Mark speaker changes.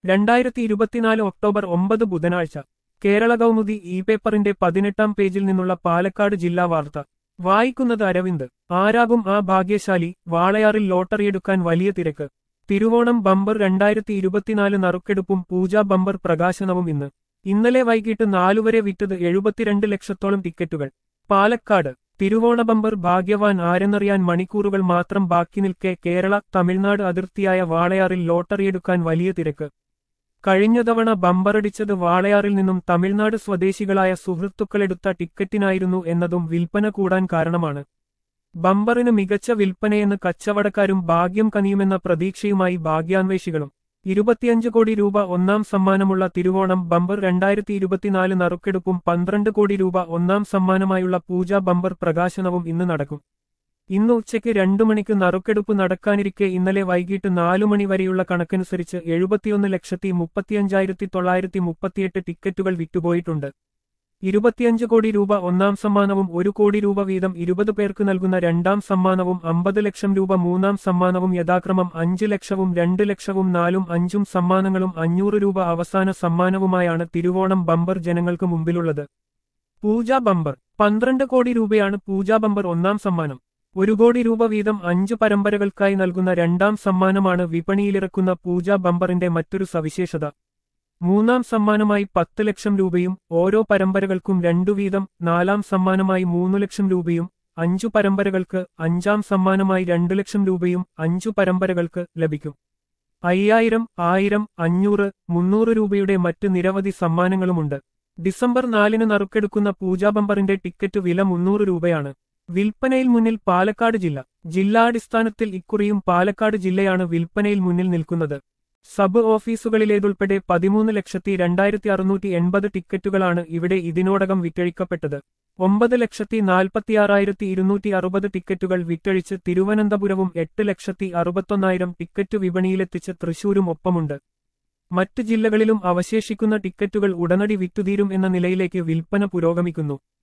Speaker 1: രണ്ടായിരത്തി ഇരുപത്തിനാല് ഒക്ടോബർ ഒമ്പത് ബുധനാഴ്ച കേരള കൗമുദി ഇ പേപ്പറിന്റെ പതിനെട്ടാം പേജിൽ നിന്നുള്ള പാലക്കാട് ജില്ലാ വാർത്ത വായിക്കുന്നത് അരവിന്ദ് ആരാകും ആ ഭാഗ്യശാലി വാളയാറിൽ ലോട്ടറിയെടുക്കാൻ വലിയ തിരക്ക് തിരുവോണം ബമ്പർ രണ്ടായിരത്തി ഇരുപത്തിനാല് നറുക്കെടുപ്പും പൂജാ ബമ്പർ പ്രകാശനവും ഇന്ന് ഇന്നലെ വൈകിട്ട് നാലുവരെ വിറ്റത് എഴുപത്തിരണ്ട് ലക്ഷത്തോളം ടിക്കറ്റുകൾ പാലക്കാട് തിരുവോണ ബമ്പർ ഭാഗ്യവാൻ ആരെന്നറിയാൻ മണിക്കൂറുകൾ മാത്രം ബാക്കി നിൽക്കെ കേരള തമിഴ്നാട് അതിർത്തിയായ വാളയാറിൽ ലോട്ടറിയെടുക്കാൻ വലിയ തിരക്ക് കഴിഞ്ഞ തവണ ബമ്പറടിച്ചത് വാളയാറിൽ നിന്നും തമിഴ്നാട് സ്വദേശികളായ സുഹൃത്തുക്കളെടുത്ത ടിക്കറ്റിനായിരുന്നു എന്നതും വിൽപ്പന കൂടാൻ കാരണമാണ് ബമ്പറിന് മികച്ച വിൽപ്പനയെന്ന് കച്ചവടക്കാരും ഭാഗ്യം കനിയുമെന്ന പ്രതീക്ഷയുമായി ഭാഗ്യാന്വേഷികളും ഇരുപത്തിയഞ്ച് കോടി രൂപ ഒന്നാം സമ്മാനമുള്ള തിരുവോണം ബമ്പർ രണ്ടായിരത്തി ഇരുപത്തിനാല് നറുക്കെടുപ്പും പന്ത്രണ്ട് കോടി രൂപ ഒന്നാം സമ്മാനമായുള്ള പൂജ ബമ്പർ പ്രകാശനവും ഇന്ന് നടക്കും ഇന്ന് ഉച്ചയ്ക്ക് രണ്ടു മണിക്ക് നറുക്കെടുപ്പ് നടക്കാനിരിക്കെ ഇന്നലെ വൈകിട്ട് നാലു മണി വരെയുള്ള കണക്കനുസരിച്ച് എഴുപത്തിയൊന്ന് ലക്ഷത്തി മുപ്പത്തിയഞ്ചായിരത്തി തൊള്ളായിരത്തി മുപ്പത്തിയെട്ട് ടിക്കറ്റുകൾ വിറ്റുപോയിട്ടുണ്ട് ഇരുപത്തിയഞ്ച് കോടി രൂപ ഒന്നാം സമ്മാനവും ഒരു കോടി രൂപ വീതം ഇരുപത് പേർക്ക് നൽകുന്ന രണ്ടാം സമ്മാനവും അമ്പത് ലക്ഷം രൂപ മൂന്നാം സമ്മാനവും യഥാക്രമം അഞ്ച് ലക്ഷവും രണ്ട് ലക്ഷവും നാലും അഞ്ചും സമ്മാനങ്ങളും അഞ്ഞൂറ് രൂപ അവസാന സമ്മാനവുമായാണ് തിരുവോണം ബമ്പർ ജനങ്ങൾക്ക് മുമ്പിലുള്ളത് പൂജാ ബമ്പർ പന്ത്രണ്ട് കോടി രൂപയാണ് പൂജാ ബമ്പർ ഒന്നാം സമ്മാനം ഒരു കോടി രൂപ വീതം അഞ്ച് പരമ്പരകൾക്കായി നൽകുന്ന രണ്ടാം സമ്മാനമാണ് വിപണിയിലിറക്കുന്ന പൂജാ ബമ്പറിന്റെ മറ്റൊരു സവിശേഷത മൂന്നാം സമ്മാനമായി പത്ത് ലക്ഷം രൂപയും ഓരോ പരമ്പരകൾക്കും രണ്ടു വീതം നാലാം സമ്മാനമായി മൂന്നു ലക്ഷം രൂപയും അഞ്ചു പരമ്പരകൾക്ക് അഞ്ചാം സമ്മാനമായി രണ്ടു ലക്ഷം രൂപയും അഞ്ചു പരമ്പരകൾക്ക് ലഭിക്കും അയ്യായിരം ആയിരം അഞ്ഞൂറ് മുന്നൂറ് രൂപയുടെ മറ്റ് നിരവധി സമ്മാനങ്ങളുമുണ്ട് ഡിസംബർ നാലിന് നറുക്കെടുക്കുന്ന പൂജാ ബമ്പറിന്റെ ടിക്കറ്റ് വില മുന്നൂറ് രൂപയാണ് വിൽപ്പനയിൽ മുന്നിൽ പാലക്കാട് ജില്ല ജില്ലാടിസ്ഥാനത്തിൽ ഇക്കുറിയും പാലക്കാട് ജില്ലയാണ് വിൽപ്പനയിൽ മുന്നിൽ നിൽക്കുന്നത് സബ് ഓഫീസുകളിലേതുൾപ്പെടെ പതിമൂന്ന് ലക്ഷത്തി രണ്ടായിരത്തി അറുന്നൂറ്റി എൺപത് ടിക്കറ്റുകളാണ് ഇവിടെ ഇതിനോടകം വിറ്റഴിക്കപ്പെട്ടത് ഒമ്പത് ലക്ഷത്തി നാൽപ്പത്തിയാറായിരത്തി ഇരുന്നൂറ്റി അറുപത് ടിക്കറ്റുകൾ വിറ്റഴിച്ച് തിരുവനന്തപുരവും എട്ട് ലക്ഷത്തി അറുപത്തൊന്നായിരം ടിക്കറ്റ് വിപണിയിലെത്തിച്ച് തൃശൂരും ഒപ്പമുണ്ട് മറ്റ് ജില്ലകളിലും അവശേഷിക്കുന്ന ടിക്കറ്റുകൾ ഉടനടി വിറ്റുതീരും എന്ന നിലയിലേക്ക് വിൽപ്പന പുരോഗമിക്കുന്നു